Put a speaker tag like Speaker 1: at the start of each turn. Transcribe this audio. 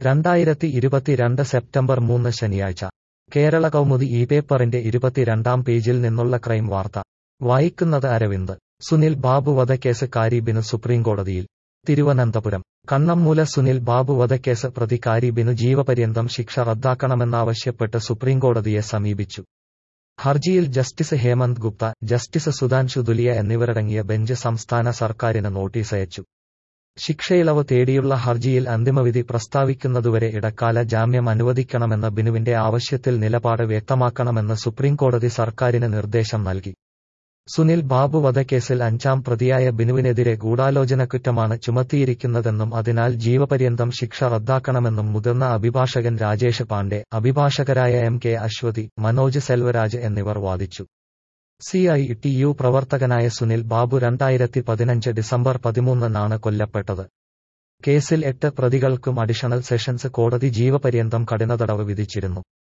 Speaker 1: രണ്ടായിരത്തി ഇരുപത്തിരണ്ട് സെപ്റ്റംബർ മൂന്ന് ശനിയാഴ്ച കേരള കൗമുദി ഈ പേപ്പറിന്റെ ഇരുപത്തിരണ്ടാം പേജിൽ നിന്നുള്ള ക്രൈം വാർത്ത വായിക്കുന്നത് അരവിന്ദ് സുനിൽ ബാബു വധക്കേസ് കാരിബിന് സുപ്രീംകോടതിയിൽ തിരുവനന്തപുരം കണ്ണമ്മൂല സുനിൽ ബാബു വധക്കേസ് പ്രതി കാരിബിനു ജീവപര്യന്തം ശിക്ഷ റദ്ദാക്കണമെന്നാവശ്യപ്പെട്ട് സുപ്രീംകോടതിയെ സമീപിച്ചു ഹർജിയിൽ ജസ്റ്റിസ് ഹേമന്ത് ഗുപ്ത ജസ്റ്റിസ് സുധാൻഷു ദുലിയ എന്നിവരടങ്ങിയ ബെഞ്ച് സംസ്ഥാന സർക്കാരിന് നോട്ടീസ് അയച്ചു ശിക്ഷയിളവ് തേടിയുള്ള ഹർജിയിൽ അന്തിമവിധി പ്രസ്താവിക്കുന്നതുവരെ ഇടക്കാല ജാമ്യം അനുവദിക്കണമെന്ന ബിനുവിന്റെ ആവശ്യത്തിൽ നിലപാട് വ്യക്തമാക്കണമെന്ന് സുപ്രീംകോടതി സർക്കാരിന് നിർദ്ദേശം നൽകി സുനിൽ ബാബു വധക്കേസിൽ അഞ്ചാം പ്രതിയായ ബിനുവിനെതിരെ ഗൂഢാലോചനക്കുറ്റമാണ് ചുമത്തിയിരിക്കുന്നതെന്നും അതിനാൽ ജീവപര്യന്തം ശിക്ഷ റദ്ദാക്കണമെന്നും മുതിർന്ന അഭിഭാഷകൻ രാജേഷ് പാണ്ഡെ അഭിഭാഷകരായ എം കെ അശ്വതി മനോജ് സെൽവരാജ് എന്നിവർ വാദിച്ചു സി ഐ ടി യു പ്രവർത്തകനായ സുനിൽ ബാബു രണ്ടായിരത്തി പതിനഞ്ച് ഡിസംബർ പതിമൂന്നിനാണ് കൊല്ലപ്പെട്ടത് കേസിൽ എട്ട് പ്രതികൾക്കും അഡീഷണൽ സെഷൻസ് കോടതി ജീവപര്യന്തം കഠിനതടവ് വിധിച്ചിരുന്നു